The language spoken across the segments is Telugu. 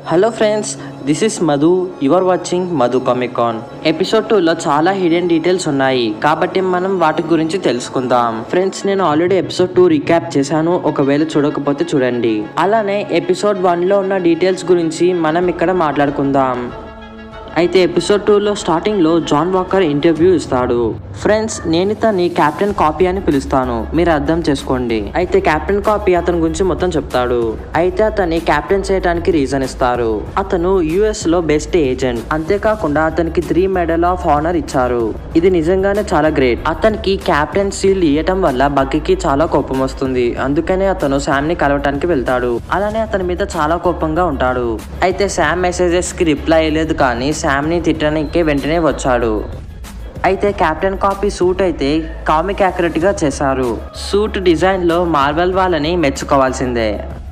Hello friends this is Madhu you're watching Madhu Comicon episode టూలో చాలా హిడెన్ డీటెయిల్స్ ఉన్నాయి కాబట్టి మనం వాటి గురించి తెలుసుకుందాం ఫ్రెండ్స్ నేను ఆల్రెడీ ఎపిసోడ్ టూ రీక్యాప్ చేశాను ఒకవేళ చూడకపోతే చూడండి అలానే ఎపిసోడ్ వన్లో ఉన్న డీటెయిల్స్ గురించి మనం ఇక్కడ మాట్లాడుకుందాం అయితే ఎపిసోడ్ టూలో స్టార్టింగ్లో జాన్ వాకర్ ఇంటర్వ్యూ ఇస్తాడు ఫ్రెండ్స్ నేను ఇతన్ని కెప్టెన్ కాపీ అని పిలుస్తాను మీరు అర్థం చేసుకోండి అయితే కెప్టెన్ కాపీ అతని గురించి మొత్తం చెప్తాడు అయితే అతన్ని కెప్టెన్ చేయడానికి రీజన్ ఇస్తారు అతను యుఎస్ లో బెస్ట్ ఏజెంట్ అంతేకాకుండా అతనికి త్రీ మెడల్ ఆఫ్ ఆనర్ ఇచ్చారు ఇది నిజంగానే చాలా గ్రేట్ అతనికి కెప్టెన్ సీల్ ఇవ్వటం వల్ల బక్కీకి చాలా కోపం వస్తుంది అందుకనే అతను శామ్ ని కలవటానికి వెళ్తాడు అలానే అతని మీద చాలా కోపంగా ఉంటాడు అయితే శామ్ మెసేజెస్ కి రిప్లై అయ్యలేదు కానీ శామ్ ని తిట్టడానికి వెంటనే వచ్చాడు అయితే కెప్టెన్ కాపీ సూట్ అయితే కామిక్ యాక్యురేట్ గా చేశారు సూట్ డిజైన్ లో మార్వెల్ వాళ్ళని మెచ్చుకోవాల్సిందే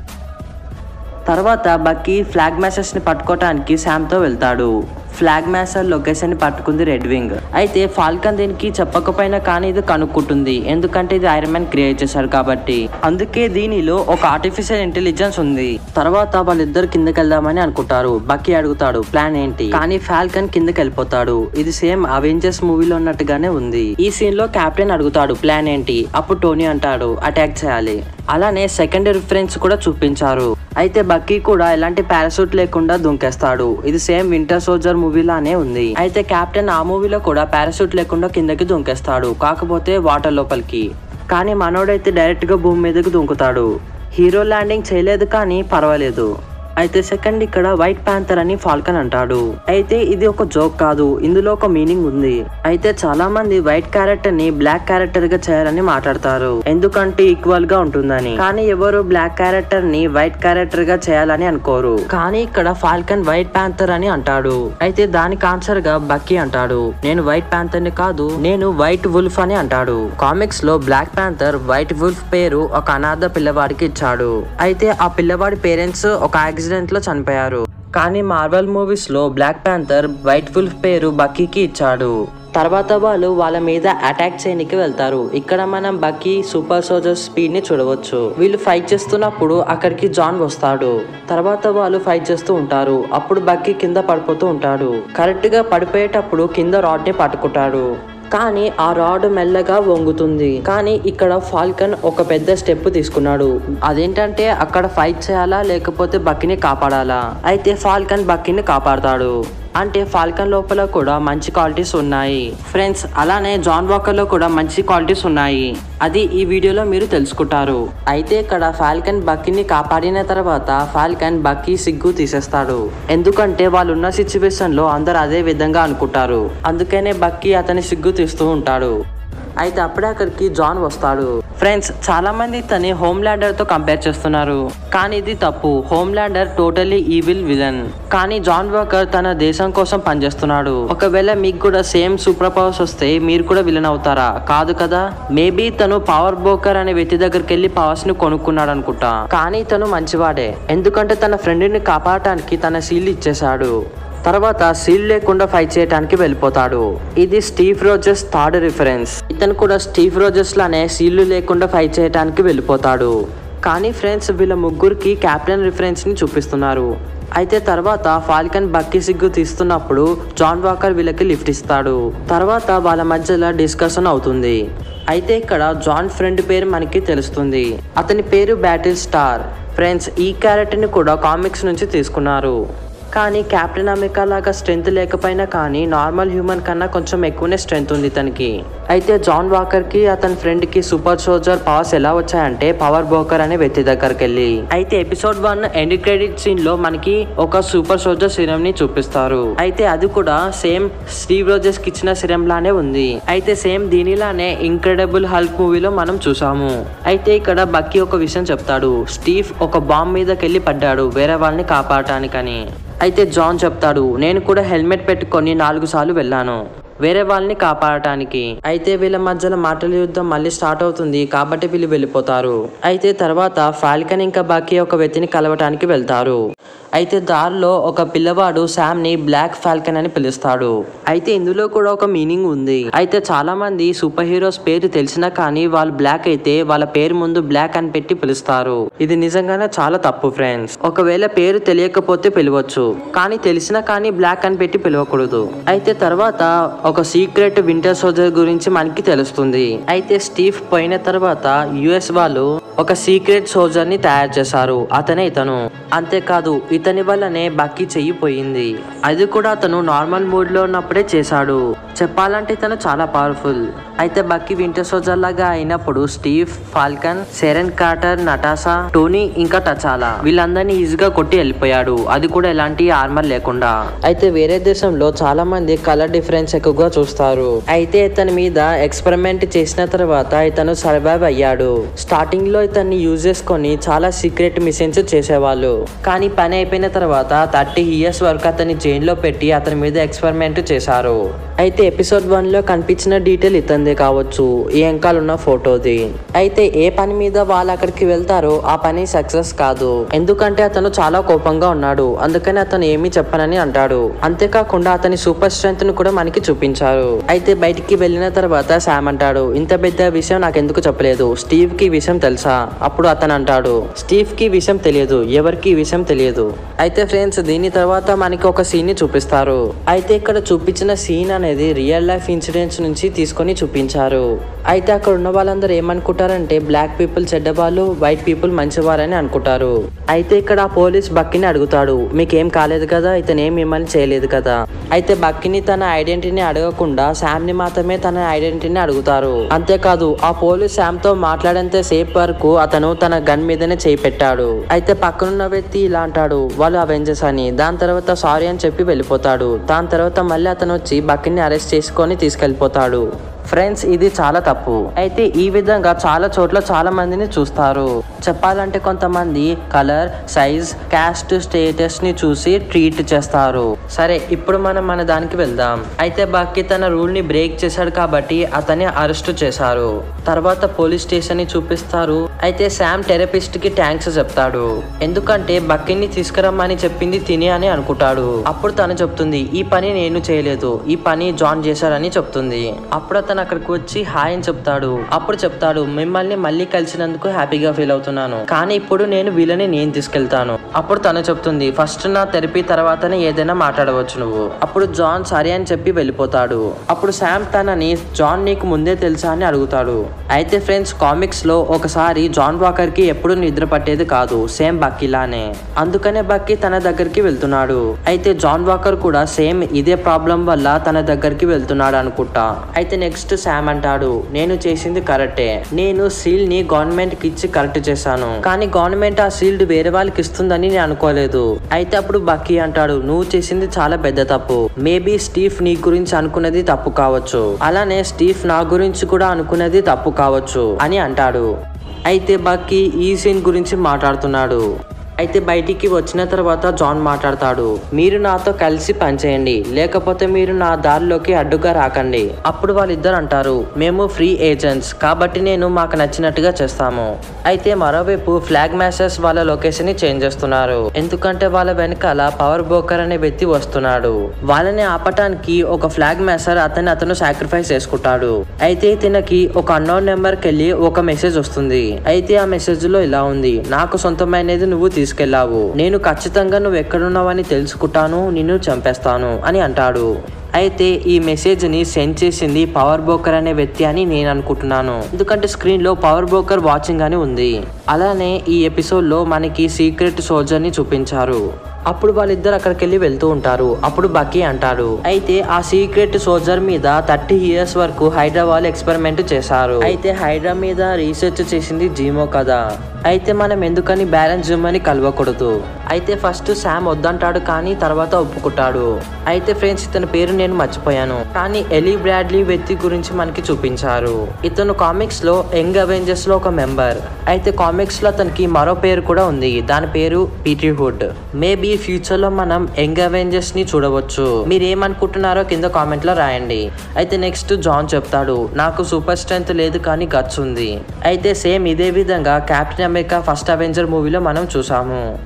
తర్వాత బక్కీ ఫ్లాగ్ మ్యాసెస్ ని పట్టుకోవటానికి శామ్ తో వెళ్తాడు ఫ్లాగ్ మ్యాసర్ లొకేషన్ ని పట్టుకుంది రెడ్ వింగ్ అయితే ఫాల్కన్ దీనికి చెప్పకపోయినా కానీ ఇది కనుక్కుంటుంది ఎందుకంటే ఇది ఐరన్ మ్యాన్ క్రియేట్ చేశారు కాబట్టి అందుకే దీనిలో ఒక ఆర్టిఫిషియల్ ఇంటెలిజెన్స్ ఉంది తర్వాత వాళ్ళిద్దరు కిందకి వెళ్దామని అనుకుంటారు బక్కీ అడుగుతాడు ప్లాన్ ఏంటి కానీ ఫాల్కన్ కిందకి వెళ్ళిపోతాడు ఇది సేమ్ అవెంజర్స్ మూవీలో ఉన్నట్టుగానే ఉంది ఈ సీన్ లో కెప్టెన్ అడుగుతాడు ప్లాన్ ఏంటి అప్పుడు టోనీ అంటాడు అటాక్ చేయాలి అలానే సెకండ్ రిఫరెన్స్ కూడా చూపించారు అయితే బక్కీ కూడా ఎలాంటి పారాసూట్ లేకుండా దుంకేస్తాడు ఇది సేమ్ వింటర్ సోల్జర్ మూవీలానే ఉంది అయితే కెప్టెన్ ఆ మూవీలో కూడా పారాసూట్ లేకుండా కిందకి దుంకేస్తాడు కాకపోతే వాటర్ లోపలికి కానీ మనోడైతే డైరెక్ట్ గా భూమి మీదకి దుంకుతాడు హీరో ల్యాండింగ్ చేయలేదు కానీ పర్వాలేదు అయితే సెకండ్ ఇక్కడ వైట్ ప్యాంథర్ అని ఫాల్కన్ అంటాడు అయితే ఇది ఒక జోక్ కాదు ఇందులో ఒక మీనింగ్ ఉంది అయితే చాలా మంది వైట్ క్యారెక్టర్ ని బ్లాక్ క్యారెక్టర్ గా చేయాలని మాట్లాడతారు ఎందుకంటే ఈక్వల్ గా ఉంటుందని కానీ ఎవరు బ్లాక్ క్యారెక్టర్ ని వైట్ క్యారెక్టర్ గా చేయాలని అనుకోరు కానీ ఇక్కడ ఫాల్కన్ వైట్ ప్యాంథర్ అని అంటాడు అయితే దానికి ఆన్సర్ గా బక్కీ అంటాడు నేను వైట్ ప్యాంథర్ ని కాదు నేను వైట్ వుల్ఫ్ అని అంటాడు కామిక్స్ లో బ్లాక్ ప్యాంథర్ వైట్ వుల్ఫ్ పేరు ఒక అనాథ పిల్లవాడికి ఇచ్చాడు అయితే ఆ పిల్లవాడి పేరెంట్స్ ఒక యాక్సిడెంట్ లో చనిపోయారు కానీ మార్వెల్ మూవీస్ లో బ్లాక్ ప్యాంథర్ వైట్ వుల్ఫ్ పేరు బక్కీకి ఇచ్చాడు తర్వాత వాళ్ళు వాళ్ళ మీద అటాక్ చేయడానికి వెళ్తారు ఇక్కడ మనం బక్కీ సూపర్ సోల్జర్ స్పీడ్ ని చూడవచ్చు వీళ్ళు ఫైట్ చేస్తున్నప్పుడు అక్కడికి జాన్ వస్తాడు తర్వాత వాళ్ళు ఫైట్ చేస్తూ ఉంటారు అప్పుడు బక్కీ కింద పడిపోతూ ఉంటాడు కరెక్ట్ గా పడిపోయేటప్పుడు కింద రాడ్ ని పట్టుకుంటాడు కానీ ఆ రాడ్ మెల్లగా వంగుతుంది కానీ ఇక్కడ ఫాల్కన్ ఒక పెద్ద స్టెప్ తీసుకున్నాడు అదేంటంటే అక్కడ ఫైట్ చేయాలా లేకపోతే బక్కిని కాపాడాలా అయితే ఫాల్కన్ బక్కిని కాపాడతాడు అంటే ఫాల్కన్ లోపల కూడా మంచి క్వాలిటీస్ ఉన్నాయి ఫ్రెండ్స్ అలానే జాన్ వాకర్ లో కూడా మంచి క్వాలిటీస్ ఉన్నాయి అది ఈ వీడియోలో మీరు తెలుసుకుంటారు అయితే ఇక్కడ ఫాల్కన్ బక్కీని కాపాడిన తర్వాత ఫాల్కన్ బక్కీ సిగ్గు తీసేస్తాడు ఎందుకంటే వాళ్ళు ఉన్న సిచ్యువేషన్ లో అందరు అదే విధంగా అనుకుంటారు అందుకనే బక్కీ అతని సిగ్గు తీస్తూ ఉంటాడు అయితే అప్పుడే అక్కడికి జాన్ వస్తాడు ఫ్రెండ్స్ చాలా మంది తని హోమ్ ల్యాండర్ తో కంపేర్ చేస్తున్నారు కానీ ఇది తప్పు Homelander totally evil villain కానీ జాన్ వాకర్ తన దేశం కోసం పనిచేస్తున్నాడు ఒకవేళ మీకు కూడా సేమ్ సూపర్ పవర్స్ వస్తే మీరు కూడా విలన్ అవుతారా కాదు కదా మేబీ తను పవర్ బోకర్ అనే వ్యక్తి దగ్గరికి వెళ్ళి పవర్స్ ని కొనుక్కున్నాడు అనుకుంటా కానీ తను మంచివాడే ఎందుకంటే తన ఫ్రెండ్ ని కాపాడటానికి తన సీల్ ఇచ్చేశాడు తర్వాత సీల్ లేకుండా ఫైట్ చేయడానికి వెళ్ళిపోతాడు ఇది స్టీవ్ రోజెస్ థర్డ్ రిఫరెన్స్ ఇతను కూడా స్టీవ్ రోజెస్ లానే సీళ్లు లేకుండా ఫైట్ చేయడానికి వెళ్ళిపోతాడు కానీ ఫ్రెండ్స్ వీళ్ళ ముగ్గురికి కెప్టెన్ రిఫరెన్స్ ని చూపిస్తున్నారు అయితే తర్వాత ఫాల్కన్ బక్కీ సిగ్గు తీస్తున్నప్పుడు జాన్ వాకర్ వీళ్ళకి లిఫ్ట్ ఇస్తాడు తర్వాత వాళ్ళ మధ్యలో డిస్కషన్ అవుతుంది అయితే ఇక్కడ జాన్ ఫ్రెండ్ పేరు మనకి తెలుస్తుంది అతని పేరు బ్యాటిల్ స్టార్ ఫ్రెండ్స్ ఈ క్యారెక్టర్ని కూడా కామిక్స్ నుంచి తీసుకున్నారు కానీ కెప్టెన్ అమెరికా లాగా స్ట్రెంత్ లేకపోయినా కానీ నార్మల్ హ్యూమన్ కన్నా కొంచెం ఎక్కువనే స్ట్రెంత్ ఉంది తనకి అయితే జాన్ వాకర్ కి అతని ఫ్రెండ్ కి సూపర్ సోల్జర్ పవర్స్ ఎలా వచ్చాయంటే పవర్ బోకర్ అనే వ్యక్తి దగ్గరికి వెళ్ళి అయితే episode one end credit scene లో మనకి ఒక సూపర్ సోల్జర్ సిరం ని చూపిస్తారు అయితే అది కూడా సేమ్ స్టీవ్ రోజెస్ కి ఇచ్చిన సిరం లానే ఉంది అయితే సేమ్ దీనిలానే ఇంక్రెడిబుల్ హల్క్ మూవీలో మనం చూసాము అయితే ఇక్కడ బక్కీ ఒక విషయం చెప్తాడు స్టీవ్ ఒక బాంబ్ మీదకి వెళ్ళి పడ్డాడు వేరే వాళ్ళని కాపాడటానికని అయితే జాన్ చెప్తాడు నేను కూడా హెల్మెట్ పెట్టుకొని నాలుగు సార్లు వెళ్ళాను వేరే వాళ్ళని కాపాడటానికి అయితే వీళ్ళ మధ్యలో మాటల యుద్ధం మళ్ళీ స్టార్ట్ అవుతుంది కాబట్టి వీళ్ళు వెళ్ళిపోతారు అయితే తర్వాత ఫాల్కన్ ఇంకా బాకీ ఒక వ్యక్తిని కలవటానికి వెళ్తారు అయితే దారిలో ఒక పిల్లవాడు శామ్ ని బ్లాక్ ఫాల్కన్ అని పిలుస్తాడు అయితే ఇందులో కూడా ఒక మీనింగ్ ఉంది అయితే చాలా మంది సూపర్ హీరోస్ పేరు తెలిసినా కానీ వాళ్ళు బ్లాక్ అయితే వాళ్ళ పేరు ముందు బ్లాక్ అని పెట్టి పిలుస్తారు ఇది నిజంగానే చాలా తప్పు ఫ్రెండ్స్ ఒకవేళ పేరు తెలియకపోతే పిలవచ్చు కానీ తెలిసినా కానీ బ్లాక్ అని పెట్టి పిలవకూడదు అయితే తర్వాత ఒక సీక్రెట్ వింటర్ సోల్జర్ గురించి మనకి తెలుస్తుంది అయితే స్టీవ్ పోయిన తర్వాత యుఎస్ వాళ్ళు ఒక సీక్రెట్ సోల్జర్ ని తయారు చేశారు అతనే ఇతను అంతేకాదు ఇతని వల్లనే బక్కీ చెయ్యి పోయింది అది కూడా అతను నార్మల్ మూడ్ లో ఉన్నప్పుడే చేశాడు చెప్పాలంటే ఇతను చాలా పవర్ఫుల్ అయితే బక్కీ వింటర్ సోల్జర్ లాగా అయినప్పుడు Steve Falcon Sharon Carter Natasha Tony ఇంకా టచాలా వీళ్ళందరినీ ఈజీగా కొట్టి వెళ్ళిపోయాడు అది కూడా ఎలాంటి ఆర్మర్ లేకుండా అయితే వేరే దేశంలో చాలా మంది కలర్ డిఫరెన్స్ ఎక్కువగా చూస్తారు అయితే ఇతని మీద ఎక్స్పెరిమెంట్ చేసిన తర్వాత ఇతను సర్వైవ్ అయ్యాడు స్టార్టింగ్ లో ఇతన్ని యూజ్ చేసుకొని చాలా సీక్రెట్ మిషన్స్ చేసేవాళ్ళు కానీ పని అయిపోయిన తర్వాత థర్టీ ఇయర్స్ వరకు అతన్ని జైల్లో పెట్టి అతని మీద ఎక్స్పెరిమెంట్ చేశారు అయితే ఎపిసోడ్ వన్ లో కనిపించిన డీటెయిల్ ఇతందే కావచ్చు ఈ వెనకాల ఉన్న ఫోటోది అయితే ఏ పని మీద వాళ్ళు అక్కడికి వెళ్తారో ఆ పని సక్సెస్ కాదు ఎందుకంటే అతను చాలా కోపంగా ఉన్నాడు అందుకని అతను ఏమీ చెప్పనని అంటాడు అంతేకాకుండా అతని సూపర్ స్ట్రెంత్ ను కూడా మనకి చూపించారు అయితే బయటికి వెళ్ళిన తర్వాత శామ్ అంటాడు ఇంత పెద్ద విషయం నాకు ఎందుకు చెప్పలేదు స్టీవ్ కి ఈ విషయం తెలుసా అప్పుడు అతను అంటాడు స్టీవ్ కి ఈ విషయం తెలియదు ఎవరికి ఈ విషయం తెలియదు అయితే ఫ్రెండ్స్ దీని తర్వాత మనకి ఒక సీన్ ని చూపిస్తారు అయితే ఇక్కడ చూపించిన సీన్ అనేది రియల్ లైఫ్ ఇన్సిడెంట్స్ నుంచి తీసుకొని చూపించారు అయితే అక్కడ ఉన్న వాళ్ళందరూ ఏమనుకుంటారంటే బ్లాక్ పీపుల్ చెడ్డవాళ్ళు వైట్ పీపుల్ మంచివారని అనుకుంటారు అయితే ఇక్కడ ఆ పోలీస్ బక్కిని అడుగుతాడు మీకేం కాలేదు కదా ఇతను ఏం మిమ్మల్ని చేయలేదు కదా అయితే బక్కిని తన ఐడెంటిటీని అడగకుండా శామ్ ని మాత్రమే తన ఐడెంటిటీని అడుగుతారు అంతేకాదు ఆ పోలీస్ శామ్ తో మాట్లాడేంత సేపు వరకు అతను తన గన్ మీదనే చేయి పెట్టాడు అయితే పక్కనున్న వ్యక్తి ఇలా అంటాడు వాళ్ళు అవెంజర్స్ అని దాని తర్వాత సారీ అని చెప్పి వెళ్ళిపోతాడు దాని తర్వాత మళ్ళీ అతను వచ్చి బక్కిని అరెస్ట్ చేసుకొని తీసుకెళ్ళిపోతాడు ఫ్రెండ్స్ ఇది చాలా తప్పు అయితే ఈ విధంగా చాలా చోట్ల చాలా మందిని చూస్తారు చెప్పాలంటే కొంతమంది కలర్ సైజ్ క్యాస్ట్ స్టేటస్ ని చూసి ట్రీట్ చేస్తారు సరే ఇప్పుడు మనం మన దానికి వెళ్దాం అయితే బాకీ తన రూల్ ని బ్రేక్ చేశాడు కాబట్టి అతన్ని అరెస్ట్ చేశారు తర్వాత పోలీస్ స్టేషన్ ని చూపిస్తారు అయితే శామ్ థెరపిస్ట్ కి థ్యాంక్స్ చెప్తాడు ఎందుకంటే బక్కీని తీసుకురమ్మని చెప్పింది తిని అని అనుకుంటాడు అప్పుడు తను చెప్తుంది ఈ పని నేను చేయలేదు ఈ పని జాన్ చేశారని చెప్తుంది అప్పుడు అతను అక్కడికి వచ్చి హాయ్ అని చెప్తాడు అప్పుడు చెప్తాడు మిమ్మల్ని మళ్ళీ కలిసినందుకు హ్యాపీగా ఫీల్ అవుతున్నాను కానీ ఇప్పుడు నేను వీళ్ళని నేను తీసుకెళ్తాను అప్పుడు తను చెప్తుంది ఫస్ట్ నా థెరపీ తర్వాతనే ఏదైనా మాట్లాడవచ్చు నువ్వు అప్పుడు జాన్ సరే అని చెప్పి వెళ్ళిపోతాడు అప్పుడు శామ్ తనని జాన్ నీకు ముందే తెలుసా అని అడుగుతాడు అయితే ఫ్రెండ్స్ కామిక్స్ లో ఒకసారి జాన్ వాకర్ కి ఎప్పుడు నిద్ర పట్టేది కాదు సేమ్ బక్కీలానే అందుకనే బక్కీ తన దగ్గరికి వెళ్తున్నాడు అయితే జాన్ వాకర్ కూడా సేమ్ ఇదే ప్రాబ్లం వల్ల తన దగ్గరికి వెళ్తున్నాడు అనుకుంటా అయితే నెక్స్ట్ శామ్ అంటాడు నేను చేసింది కరెక్టే నేను సీల్ ని గవర్నమెంట్ కి ఇచ్చి కరెక్ట్ చేశాను కానీ గవర్నమెంట్ ఆ సీల్డ్ వేరే వాళ్ళకి ఇస్తుందని నేను అనుకోలేదు అయితే అప్పుడు బక్కీ అంటాడు నువ్వు చేసింది చాలా పెద్ద తప్పు మేబీ స్టీవ్ నీ గురించి అనుకున్నది తప్పు కావచ్చు అలానే స్టీవ్ నా గురించి కూడా అనుకున్నది తప్పు కావచ్చు అని అంటాడు అయితే బక్కీ ఈ సీన్ గురించి మాట్లాడుతున్నాడు అయితే బయటికి వచ్చిన తర్వాత జాన్ మాట్లాడతాడు మీరు నాతో కలిసి పనిచేయండి లేకపోతే మీరు నా దారిలోకి అడ్డుగా రాకండి అప్పుడు వాళ్ళిద్దరు అంటారు మేము ఫ్రీ ఏజెంట్స్ కాబట్టి నేను మాకు నచ్చినట్టుగా చేస్తాము అయితే మరోవైపు ఫ్లాగ్ మ్యాసెస్ వాళ్ళ లొకేషన్ ని చేంజ్ చేస్తున్నారు ఎందుకంటే వాళ్ళ వెనకాల పవర్ బ్రోకర్ అనే వ్యక్తి వస్తున్నాడు వాళ్ళని ఆపటానికి ఒక ఫ్లాగ్ మ్యాసర్ అతన్ని అతను సాక్రిఫైస్ చేసుకుంటాడు అయితే తినకి ఒక అన్నోన్ నెంబర్ కెళ్ళి ఒక మెసేజ్ వస్తుంది అయితే ఆ మెసేజ్ లో ఇలా ఉంది నాకు సొంతమైనది నువ్వు తీసుకెళ్లావు నేను ఖచ్చితంగా నువ్వు ఎక్కడున్నావని తెలుసుకుంటాను నిన్ను చంపేస్తాను అని అంటాడు అయితే ఈ మెసేజ్ ని సెండ్ చేసింది పవర్ బ్రోకర్ అనే వ్యక్తి అని నేను అనుకుంటున్నాను ఎందుకంటే స్క్రీన్ లో పవర్ బ్రోకర్ వాచింగ్ అని ఉంది అలానే ఈ ఎపిసోడ్ లో మనకి సీక్రెట్ సోల్జర్ ని చూపించారు అప్పుడు వాళ్ళిద్దరు అక్కడికి వెళ్ళి వెళ్తూ ఉంటారు అప్పుడు బక్కీ అంటాడు అయితే ఆ సీక్రెట్ సోల్జర్ మీద థర్టీ ఇయర్స్ వరకు హైడ్రా వాళ్ళు ఎక్స్పెరిమెంట్ చేశారు అయితే హైడ్రా మీద రీసెర్చ్ చేసింది జీమో కదా అయితే మనం ఎందుకని బ్యాలెన్స్ జిమ్మని కలవకూడదు అయితే ఫస్ట్ శామ్ వద్దంటాడు కానీ తర్వాత ఒప్పుకుంటాడు అయితే ఫ్రెండ్స్ ఇతని పేరు నేను మర్చిపోయాను కానీ ఎలీ బ్రాడ్లీ వ్యక్తి గురించి మనకి చూపించారు ఇతను కామిక్స్ లో యంగ్ అవెంజర్స్ లో ఒక మెంబర్ అయితే కామిక్స్ లో అతనికి మరో పేరు కూడా ఉంది దాని పేరు పీటీ హుడ్ మేబీ ఫ్యూచర్ లో మనం యంగ్ అవెంజర్స్ ని చూడవచ్చు మీరు ఏమనుకుంటున్నారో కింద కామెంట్ లో రాయండి అయితే నెక్స్ట్ జాన్ చెప్తాడు నాకు సూపర్ స్ట్రెంత్ లేదు కానీ గట్స్ ఉంది అయితే సేమ్ ఇదే విధంగా కెప్టెన్ అమెరికా ఫస్ట్ అవెంజర్ మూవీలో మనం చూసాము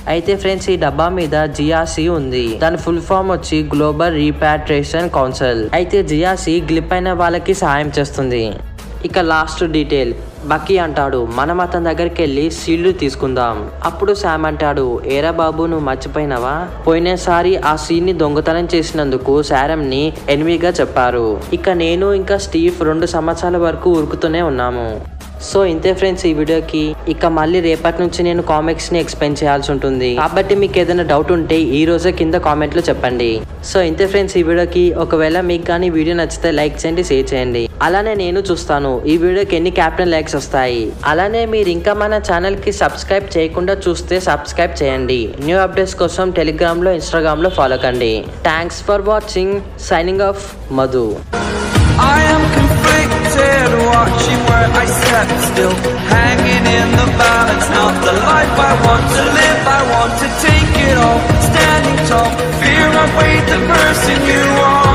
అయితే ఫ్రెండ్స్ ఈ డబ్బా మీద జియాసి ఉంది దాని ఫుల్ ఫామ్ వచ్చి గ్లోబల్ రీపాట్రేషన్ కౌన్సిల్ అయితే జియాసి గ్లిప్ అయిన వాళ్ళకి సహాయం చేస్తుంది ఇక లాస్ట్ డీటెయిల్ బక్కీ అంటాడు మనం అతని దగ్గరికి వెళ్ళి సీల్డ్ తీసుకుందాం అప్పుడు శామ్ అంటాడు ఏరా బాబు నువ్వు మర్చిపోయినావా పోయినసారి ఆ సీన్ ని దొంగతనం చేసినందుకు శారం ని ఎనిమిగా చెప్పారు ఇక నేను ఇంకా స్టీవ్ రెండు సంవత్సరాల వరకు ఉరుకుతూనే ఉన్నాము సో ఇంతే ఫ్రెండ్స్ ఈ వీడియోకి ఇక మళ్ళీ రేపటి నుంచి నేను కామిక్స్ ని ఎక్స్ప్లెయిన్ చేయాల్సి ఉంటుంది కాబట్టి మీకు ఏదైనా డౌట్ ఉంటే ఈ రోజే కింద కామెంట్ లో చెప్పండి సో ఇంతే ఫ్రెండ్స్ ఈ వీడియోకి ఒకవేళ మీకు కానీ వీడియో నచ్చితే లైక్ చేయండి షేర్ చేయండి అలానే నేను చూస్తాను ఈ వీడియోకి ఎన్ని క్యాప్టెన్ లైక్స్ వస్తాయి అలానే మీరు ఇంకా మన ఛానల్ కి సబ్స్క్రైబ్ చేయకుండా చూస్తే సబ్స్క్రైబ్ చేయండి న్యూ అప్డేట్స్ కోసం టెలిగ్రామ్ లో ఇన్స్టాగ్రామ్ లో ఫాలో కండి thanks for watching signing off Madhu I am conflicted, watching where I step still, hanging in the balance. Not the life I want to live, I want to take it all, standing tall. Fear I weighed the person you are.